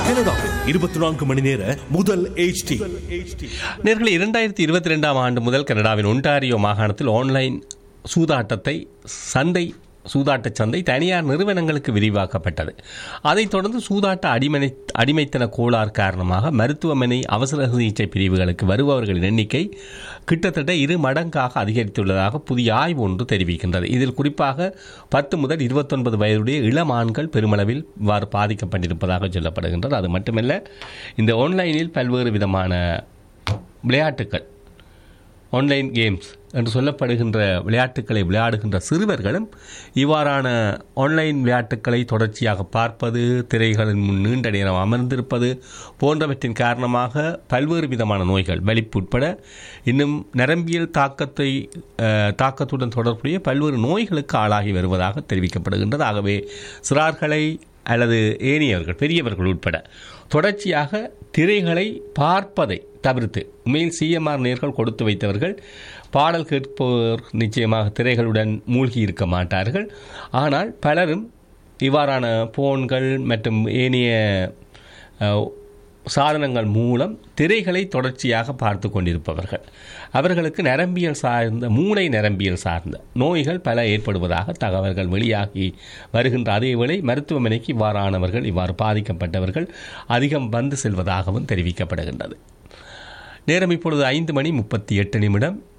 கனடாவில் இருபத்தி நான்கு மணி நேர முதல் HD நேர்களை இரண்டாயிரத்தி இருபத்தி ரெண்டாம் ஆண்டு முதல் கனடாவின் ஒன்டாரியோ மாகாணத்தில் ஆன்லைன் சூதாட்டத்தை சந்தை சூதாட்டச் சந்தை தனியார் நிறுவனங்களுக்கு விரிவாக்கப்பட்டது அதைத் தொடர்ந்து சூதாட்ட அடிமனை அடிமைத்தன கோளாறு காரணமாக மருத்துவமனை அவசர சிகிச்சை பிரிவுகளுக்கு வருபவர்களின் எண்ணிக்கை கிட்டத்தட்ட இரு மடங்காக அதிகரித்துள்ளதாக புதிய ஆய்வு ஒன்று தெரிவிக்கின்றது இதில் குறிப்பாக பத்து முதல் இருபத்தொன்பது வயதுடைய இளம் ஆண்கள் பெருமளவில் இவ்வாறு பாதிக்கப்பட்டிருப்பதாக சொல்லப்படுகின்றது அது மட்டுமல்ல இந்த ஆன்லைனில் பல்வேறு விதமான விளையாட்டுக்கள் ஆன்லைன் கேம்ஸ் என்று சொல்லப்படுகின்ற விளையாட்டுக்களை விளையாடுகின்ற சிறுவர்களும் இவ்வாறான ஆன்லைன் விளையாட்டுக்களை தொடர்ச்சியாக பார்ப்பது திரைகளின் முன் நீண்ட நேரம் அமர்ந்திருப்பது போன்றவற்றின் காரணமாக பல்வேறு விதமான நோய்கள் வலிப்பு உட்பட இன்னும் நரம்பியல் தாக்கத்தை அஹ், தாக்கத்துடன் தொடர்புடைய பல்வேறு நோய்களுக்கு ஆளாகி வருவதாக தெரிவிக்கப்படுகின்றது ஆகவே சிறார்களை அல்லது ஏனையவர்கள் பெரியவர்கள் உட்பட தொடர்ச்சியாக திரைகளை பார்ப்பதை தவிர்த்து உண்மையில் சிஎம்ஆர் நேர்கள் கொடுத்து வைத்தவர்கள் பாடல் கேட்போர் நிச்சயமாக திரைகளுடன் மூழ்கி இருக்க மாட்டார்கள் ஆனால் பலரும் இவ்வாறான போன்கள் மற்றும் ஏனைய அஹ், சாதனங்கள் மூலம் திரைகளை தொடர்ச்சியாக பார்த்து கொண்டிருப்பவர்கள் அவர்களுக்கு நரம்பியல் சார்ந்த மூளை நரம்பியல் சார்ந்த நோய்கள் பல ஏற்படுவதாக தகவல்கள் வெளியாகி வருகின்ற அதேவேளை மருத்துவமனைக்கு இவ்வாறானவர்கள் இவ்வாறு பாதிக்கப்பட்டவர்கள் அதிகம் வந்து செல்வதாகவும் தெரிவிக்கப்படுகின்றது நேரம் இப்பொழுது ஐந்து மணி முப்பத்தி எட்டு நிமிடம்